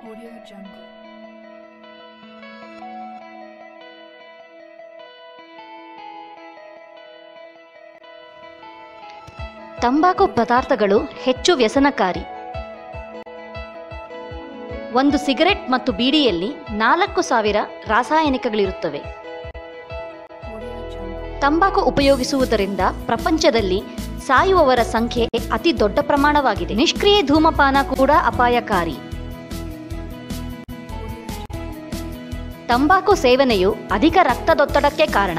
Audio Jungle. ತಂಬಾಕು ಪದಾರ್ಥಗಳು ಹೆಚ್ಚು ವ್ಯಸನಕಾರಿ ಒಂದು ಸಿಗರೆಟ್ ಮತ್ತು ಬೀಡಿಯಲ್ಲಿ ನಾಲ್ಕು ಸಾವಿರ ರಾಸಾಯನಿಕಗಳಿರುತ್ತವೆ Audio Jungle. ತಂಬಾಕು ಉಪಯೋಗಿಸುವುದರಿಂದ ಪ್ರಪಂಚದಲ್ಲಿ ಸಾಯುವವರ ಸಂಖ್ಯೆ ಅತಿ ದೊಡ್ಡ ಪ್ರಮಾಣವಾಗಿದೆ ನಿಷ್ಕ್ರಿಯ ಧೂಮಪಾನ ಕೂಡ ಅಪಾಯಕಾರಿ ತಂಬಾಕು ಸೇವನೆಯು ಅಧಿಕ ರಕ್ತದೊತ್ತಡಕ್ಕೆ ಕಾರಣ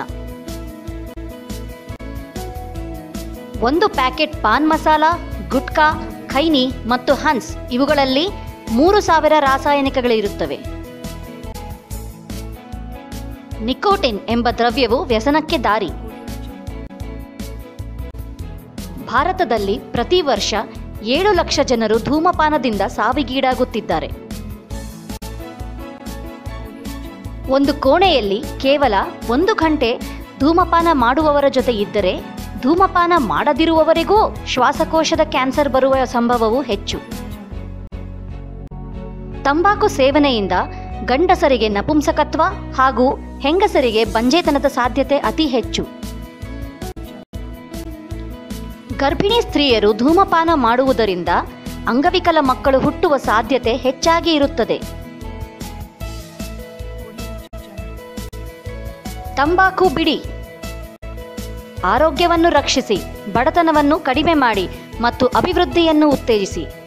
ಒಂದು ಪ್ಯಾಕೆಟ್ ಪಾನ್ ಮಸಾಲ ಗುಟ್ಕಾ ಖೈನಿ ಮತ್ತು ಹನ್ಸ್ ಇವುಗಳಲ್ಲಿ ಮೂರು ಸಾವಿರ ರಾಸಾಯನಿಕಗಳಿರುತ್ತವೆ ನಿಕೋಟಿನ್ ಎಂಬ ದ್ರವ್ಯವು ವ್ಯಸನಕ್ಕೆ ದಾರಿ ಭಾರತದಲ್ಲಿ ಪ್ರತಿ ವರ್ಷ ಏಳು ಲಕ್ಷ ಜನರು ಧೂಮಪಾನದಿಂದ ಸಾವಿಗೀಡಾಗುತ್ತಿದ್ದಾರೆ ಒಂದು ಕೋಣೆಯಲ್ಲಿ ಕೇವಲ ಒಂದು ಗಂಟೆ ಧೂಮಪಾನ ಮಾಡುವವರ ಜೊತೆ ಇದ್ದರೆ ಧೂಮಪಾನ ಮಾಡದಿರುವವರಿಗೂ ಶ್ವಾಸಕೋಶದ ಕ್ಯಾನ್ಸರ್ ಬರುವ ಸಂಭವವು ಹೆಚ್ಚು ತಂಬಾಕು ಸೇವನೆಯಿಂದ ಗಂಡಸರಿಗೆ ನಪುಂಸಕತ್ವ ಹಾಗೂ ಹೆಂಗಸರಿಗೆ ಬಂಜೇತನದ ಸಾಧ್ಯತೆ ಅತಿ ಹೆಚ್ಚು ಗರ್ಭಿಣಿ ಸ್ತ್ರೀಯರು ಧೂಮಪಾನ ಮಾಡುವುದರಿಂದ ಅಂಗವಿಕಲ ಮಕ್ಕಳು ಹುಟ್ಟುವ ಸಾಧ್ಯತೆ ಹೆಚ್ಚಾಗಿ ಇರುತ್ತದೆ ತಂಬಾಕು ಬಿಡಿ ಆರೋಗ್ಯವನ್ನು ರಕ್ಷಿಸಿ ಬಡತನವನ್ನು ಕಡಿಮೆ ಮಾಡಿ ಮತ್ತು ಅಭಿವೃದ್ಧಿಯನ್ನು ಉತ್ತೇಜಿಸಿ